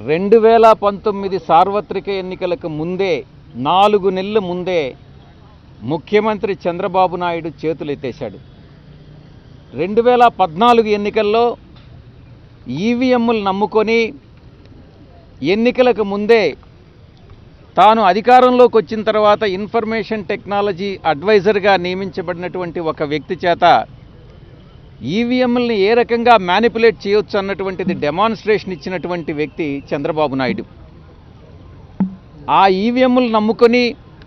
రెండు వేల పంతొమ్మిది సార్వత్రిక ఎన్నికలకు ముందే నాలుగు నెలల ముందే ముఖ్యమంత్రి చంద్రబాబు నాయుడు చేతులు ఎత్తేశాడు రెండు వేల పద్నాలుగు ఎన్నికల్లో ఈవీఎంలు నమ్ముకొని ఎన్నికలకు ముందే తాను అధికారంలోకి వచ్చిన తర్వాత ఇన్ఫర్మేషన్ టెక్నాలజీ అడ్వైజర్గా నియమించబడినటువంటి ఒక వ్యక్తి చేత ఈవీఎంలని ఏ రకంగా మ్యానిపులేట్ చేయొచ్చు అన్నటువంటిది డెమాన్స్ట్రేషన్ ఇచ్చినటువంటి వ్యక్తి చంద్రబాబు నాయుడు ఆ ఈవీఎంలు నమ్ముకొని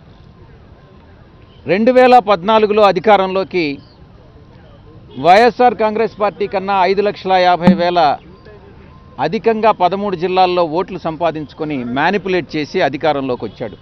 రెండు వేల పద్నాలుగులో అధికారంలోకి వైఎస్ఆర్ కాంగ్రెస్ పార్టీ కన్నా ఐదు లక్షల యాభై వేల అధికంగా పదమూడు జిల్లాల్లో ఓట్లు సంపాదించుకొని మ్యానిపులేట్ చేసి అధికారంలోకి వచ్చాడు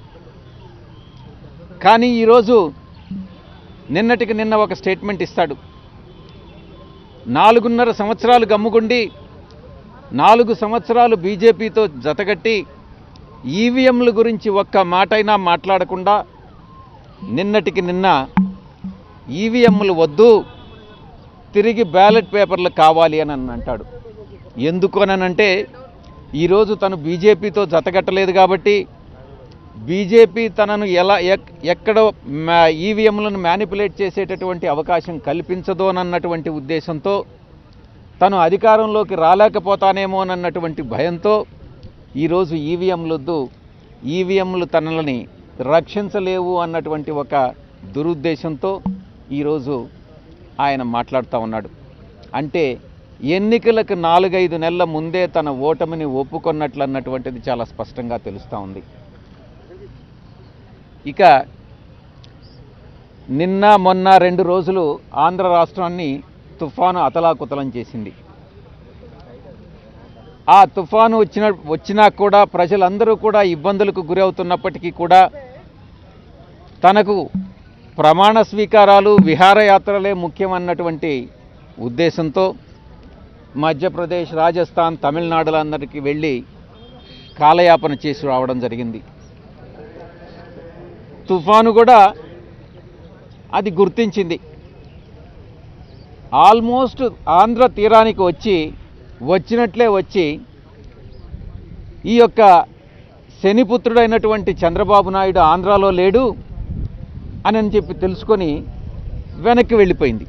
కానీ ఈరోజు నిన్నటికి నిన్న ఒక స్టేట్మెంట్ ఇస్తాడు నాలుగున్నర సంవత్సరాలు గమ్ముగుండి నాలుగు సంవత్సరాలు బీజేపీతో జతగట్టి ఈవీఎంల గురించి ఒక్క మాటైనా మాట్లాడకుండా నిన్నటికి నిన్న ఈవీఎంలు వద్దు తిరిగి బ్యాలెట్ పేపర్లు కావాలి అని అని అంటాడు ఎందుకోననంటే ఈరోజు తను బీజేపీతో జతగట్టలేదు కాబట్టి బీజేపీ తనను ఎలా ఎక్- ఎక్కడో మ్యా ఈవీఎంలను మ్యానిపులేట్ చేసేటటువంటి అవకాశం కల్పించదోనన్నటువంటి ఉద్దేశంతో తను అధికారంలోకి రాలేకపోతానేమోనన్నటువంటి భయంతో ఈరోజు ఈవీఎంలొద్దు ఈవీఎంలు తనలని రక్షించలేవు అన్నటువంటి ఒక దురుద్దేశంతో ఈరోజు ఆయన మాట్లాడుతూ ఉన్నాడు అంటే ఎన్నికలకు నాలుగైదు నెలల ముందే తన ఓటమిని ఒప్పుకొన్నట్లు అన్నటువంటిది చాలా స్పష్టంగా తెలుస్తూ ఉంది ఇక నిన్న మొన్న రెండు రోజులు ఆంధ్ర రాష్ట్రాన్ని తుఫాను అతలాకుతలం చేసింది ఆ తుఫాను వచ్చిన వచ్చినా కూడా ప్రజలందరూ కూడా ఇబ్బందులకు గురవుతున్నప్పటికీ కూడా తనకు ప్రమాణ స్వీకారాలు విహారయాత్రలే ముఖ్యమన్నటువంటి ఉద్దేశంతో మధ్యప్రదేశ్ రాజస్థాన్ తమిళనాడులందరికీ వెళ్ళి కాలయాపన చేసి రావడం జరిగింది తుఫాను కూడా అది గుర్తించింది ఆల్మోస్ట్ ఆంధ్ర తీరానికి వచ్చి వచ్చినట్లే వచ్చి ఈ యొక్క శనిపుత్రుడైనటువంటి చంద్రబాబు నాయుడు ఆంధ్రాలో లేడు అని అని చెప్పి తెలుసుకొని వెనక్కి వెళ్ళిపోయింది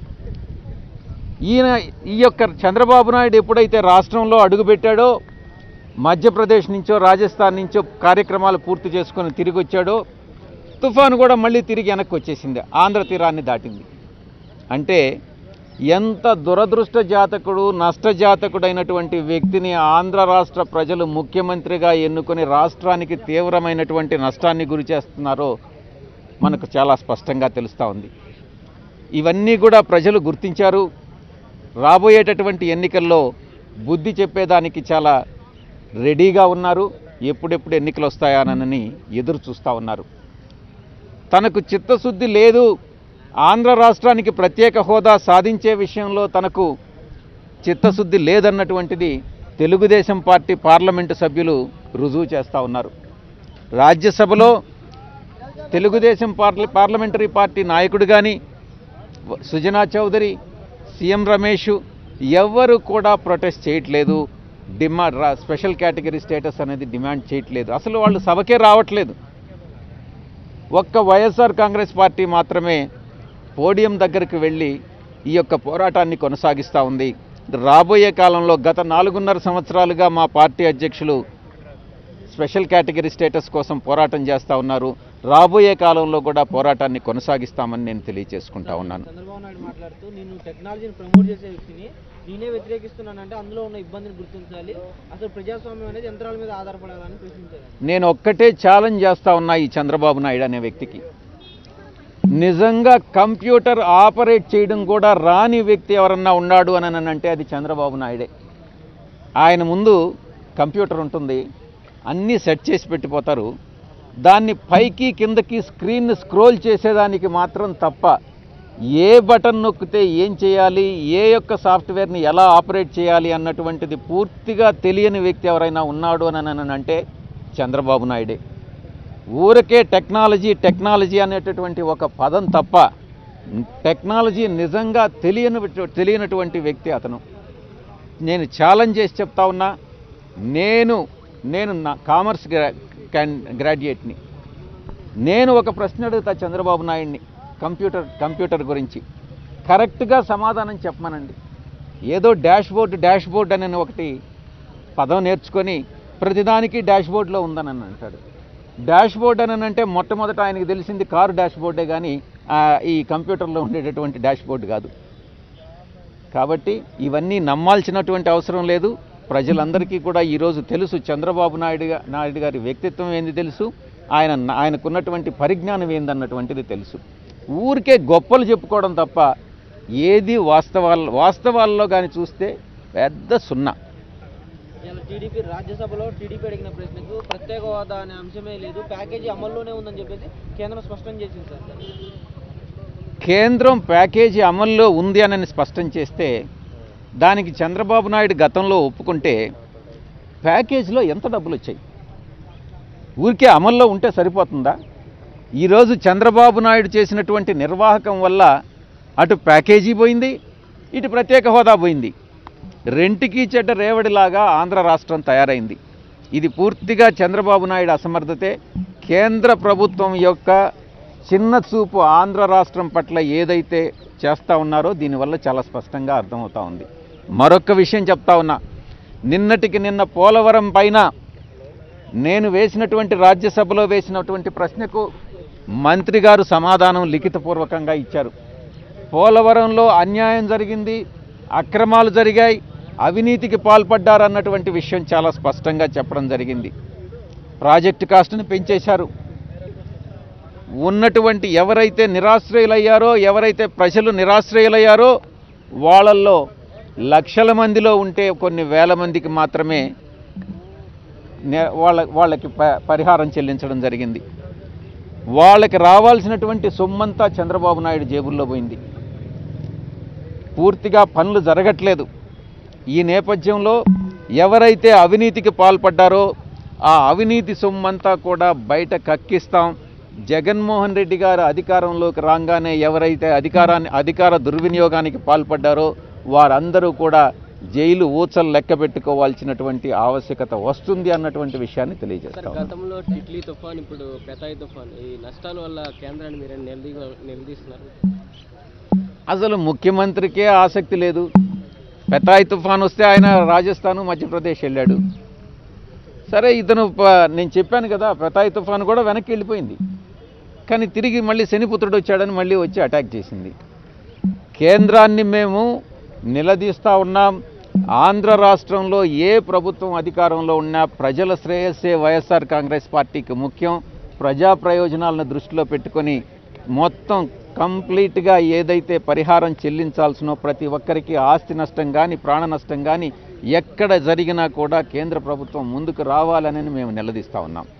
ఈయన ఈ యొక్క చంద్రబాబు నాయుడు ఎప్పుడైతే రాష్ట్రంలో అడుగుపెట్టాడో మధ్యప్రదేశ్ నుంచో రాజస్థాన్ నుంచో కార్యక్రమాలు పూర్తి చేసుకొని తిరిగి వచ్చాడో తుఫాను కూడా మళ్ళీ తిరిగి వెనక్కి వచ్చేసింది ఆంధ్ర తీరాన్ని దాటింది అంటే ఎంత దురదృష్ట జాతకుడు నష్టజాతకుడైనటువంటి వ్యక్తిని ఆంధ్ర రాష్ట్ర ప్రజలు ముఖ్యమంత్రిగా ఎన్నుకొని రాష్ట్రానికి తీవ్రమైనటువంటి నష్టాన్ని గురి చేస్తున్నారో మనకు చాలా స్పష్టంగా తెలుస్తూ ఉంది ఇవన్నీ కూడా ప్రజలు గుర్తించారు రాబోయేటటువంటి ఎన్నికల్లో బుద్ధి చెప్పేదానికి చాలా రెడీగా ఉన్నారు ఎప్పుడెప్పుడు ఎన్నికలు వస్తాయానని ఎదురు చూస్తూ ఉన్నారు తనకు చిత్తశుద్ధి లేదు ఆంధ్ర రాష్ట్రానికి ప్రత్యేక హోదా సాధించే విషయంలో తనకు చిత్తశుద్ధి లేదన్నటువంటిది తెలుగుదేశం పార్టీ పార్లమెంటు సభ్యులు రుజువు చేస్తూ ఉన్నారు రాజ్యసభలో తెలుగుదేశం పార్ల పార్లమెంటరీ పార్టీ నాయకుడు కానీ సుజనా చౌదరి సీఎం రమేష్ ఎవ్వరు కూడా ప్రొటెస్ట్ చేయట్లేదు డిమాండ్ రా స్పెషల్ కేటగిరీ స్టేటస్ అనేది డిమాండ్ చేయట్లేదు అసలు వాళ్ళు సభకే రావట్లేదు ఒక్క వైఎస్ఆర్ కాంగ్రెస్ పార్టీ మాత్రమే పోడియం దగ్గరికి వెళ్ళి ఈ యొక్క పోరాటాన్ని కొనసాగిస్తూ ఉంది రాబోయే కాలంలో గత నాలుగున్నర సంవత్సరాలుగా మా పార్టీ అధ్యక్షులు స్పెషల్ కేటగిరీ స్టేటస్ కోసం పోరాటం చేస్తూ ఉన్నారు రాబోయే కాలంలో కూడా పోరాటాన్ని కొనసాగిస్తామని నేను తెలియజేసుకుంటా ఉన్నాను చంద్రబాబు నాయుడు మాట్లాడుతూ నేను టెక్నాలజీని ప్రమోట్ చేసే వ్యక్తిని నేనే వ్యతిరేకిస్తున్నానంటే అందులో ఉన్న ఇబ్బందిని గుర్తించాలి అసలు ప్రజాస్వామ్యం అనేది యంత్రాల మీద ఆధారపడాలని ప్రశ్నించారు నేను ఒక్కటే ఛాలెంజ్ చేస్తా ఉన్నా ఈ చంద్రబాబు నాయుడు అనే వ్యక్తికి నిజంగా కంప్యూటర్ ఆపరేట్ చేయడం కూడా రాని వ్యక్తి ఎవరన్నా ఉన్నాడు అని అంటే అది చంద్రబాబు నాయుడే ఆయన ముందు కంప్యూటర్ ఉంటుంది అన్నీ సెట్ చేసి పెట్టిపోతారు దాన్ని పైకి కిందకి స్క్రీన్ స్క్రోల్ చేసేదానికి మాత్రం తప్ప ఏ బటన్ నొక్కితే ఏం చేయాలి ఏ యొక్క సాఫ్ట్వేర్ని ఎలా ఆపరేట్ చేయాలి అన్నటువంటిది పూర్తిగా తెలియని వ్యక్తి ఎవరైనా ఉన్నాడు అని అంటే చంద్రబాబు నాయుడే ఊరికే టెక్నాలజీ టెక్నాలజీ అనేటటువంటి ఒక పదం తప్ప టెక్నాలజీ నిజంగా తెలియని తెలియనటువంటి వ్యక్తి అతను నేను ఛాలెంజ్ చేసి చెప్తా ఉన్నా నేను నేను నా కామర్స్ గ్రా క్యాన్ గ్రాడ్యుయేట్ని నేను ఒక ప్రశ్న అడుగుతా చంద్రబాబు నాయుడిని కంప్యూటర్ కంప్యూటర్ గురించి కరెక్ట్గా సమాధానం చెప్పమనండి ఏదో డాష్ బోర్డ్ డాష్ బోర్డ్ అని ఒకటి పదం నేర్చుకొని ప్రతిదానికి డాష్ బోర్డ్లో ఉందని అని అంటాడు డాష్ బోర్డ్ అని అంటే మొట్టమొదట ఆయనకి తెలిసింది కారు డాష్ బోర్డే కానీ ఆ, ఈ కంప్యూటర్లో ఉండేటటువంటి డాష్ బోర్డ్ కాదు కాబట్టి ఇవన్నీ నమ్మాల్సినటువంటి అవసరం లేదు ప్రజలందరికీ కూడా ఈరోజు తెలుసు చంద్రబాబు నాయుడు గా- నాయుడు గారి వ్యక్తిత్వం ఏంది తెలుసు ఆయన ఆయనకున్నటువంటి పరిజ్ఞానం ఏందన్నటువంటిది తెలుసు ఊరికే గొప్పలు చెప్పుకోవడం తప్ప ఏది వాస్తవాల వాస్తవాల్లో కానీ చూస్తే పెద్ద సున్నా ఇలా టీడీపీ రాజ్యసభలో టీడీపీ అడిగిన ప్రశ్నకు ప్రత్యేక హోదా అనే అంశమే లేదు ప్యాకేజీ అమల్లోనే ఉందని చెప్పేసి కేంద్రం స్పష్టం చేసింది సార్ కేంద్రం ప్యాకేజీ అమల్లో ఉంది అని స్పష్టం చేస్తే దానికి చంద్రబాబు నాయుడు గతంలో ఒప్పుకుంటే ప్యాకేజీలో ఎంత డబ్బులు వచ్చాయి ఊరికే అమల్లో ఉంటే సరిపోతుందా ఈరోజు చంద్రబాబు నాయుడు చేసినటువంటి నిర్వాహకం వల్ల అటు ప్యాకేజీ పోయింది ఇటు ప్రత్యేక హోదా పోయింది రెంటికి చెడ్డ రేవడిలాగా ఆంధ్ర రాష్ట్రం తయారైంది ఇది పూర్తిగా చంద్రబాబు నాయుడు అసమర్థతే కేంద్ర ప్రభుత్వం యొక్క చిన్న చూపు ఆంధ్ర రాష్ట్రం పట్ల ఏదైతే చేస్తూ ఉన్నారో దీనివల్ల చాలా స్పష్టంగా అర్థమవుతా ఉంది మరొక విషయం చెప్తా ఉన్నా నిన్నటికి నిన్న పోలవరం పైన నేను వేసినటువంటి రాజ్యసభలో వేసినటువంటి ప్రశ్నకు మంత్రి గారు సమాధానం లిఖితపూర్వకంగా ఇచ్చారు పోలవరంలో అన్యాయం జరిగింది అక్రమాలు జరిగాయి అవినీతికి పాల్పడ్డారన్నటువంటి విషయం చాలా స్పష్టంగా చెప్పడం జరిగింది ప్రాజెక్టు కాస్ట్ని పెంచేశారు ఉన్నటువంటి ఎవరైతే నిరాశ్రయులయ్యారో ఎవరైతే ప్రజలు నిరాశ్రయులయ్యారో వాళ్ళల్లో లక్షల మందిలో ఉంటే కొన్ని వేల మందికి మాత్రమే నే- వాళ్ళ వాళ్ళకి ప- పరిహారం చెల్లించడం జరిగింది వాళ్ళకి రావాల్సినటువంటి సొమ్మంతా చంద్రబాబు నాయుడు జేబుల్లో పోయింది పూర్తిగా పనులు జరగట్లేదు ఈ నేపథ్యంలో ఎవరైతే అవినీతికి పాల్పడ్డారో ఆ అవినీతి సొమ్మంతా కూడా బయట కక్కిస్తాం జగన్మోహన్ రెడ్డి గారు అధికారంలోకి రాగానే ఎవరైతే అధికారాన్ని అధికార దుర్వినియోగానికి పాల్పడ్డారో వారందరూ కూడా జైలు ఊచలు లెక్క పెట్టుకోవాల్సినటువంటి ఆవశ్యకత వస్తుంది అన్నటువంటి విషయాన్ని సార్ తెలియజేస్తాం గతంలో టిట్లీ తుఫాన్ ఇప్పుడు పెతాయి తుఫాన్ ఈ నష్టాల వల్ల కేంద్రాన్ని మీరు నిలదీ నిలదీస్తున్నారు అసలు ముఖ్యమంత్రికే ఆసక్తి లేదు పెతాయి తుఫాన్ వస్తే ఆయన రాజస్థాను మధ్యప్రదేశ్ వెళ్ళాడు సరే ఇతను ప- నేను చెప్పాను కదా పెతాయి తుఫాన్ కూడా వెనక్కి వెళ్ళిపోయింది కానీ తిరిగి మళ్ళీ శనిపుత్రుడు వచ్చాడని మళ్ళీ వచ్చి అటాక్ చేసింది కేంద్రాన్ని మేము నిలదీస్తూ ఉన్నాం ఆంధ్ర రాష్ట్రంలో ఏ ప్రభుత్వం అధికారంలో ఉన్నా ప్రజల శ్రేయస్సే వైఎస్ఆర్ కాంగ్రెస్ పార్టీకి ముఖ్యం ప్రజా ప్రయోజనాలను దృష్టిలో పెట్టుకొని మొత్తం కంప్లీట్గా ఏదైతే పరిహారం చెల్లించాల్సినో ప్రతి ఒక్కరికి ఆస్తి నష్టం కానీ ప్రాణ నష్టం కానీ ఎక్కడ జరిగినా కూడా కేంద్ర ప్రభుత్వం ముందుకు రావాలని మేము నిలదీస్తూ ఉన్నాం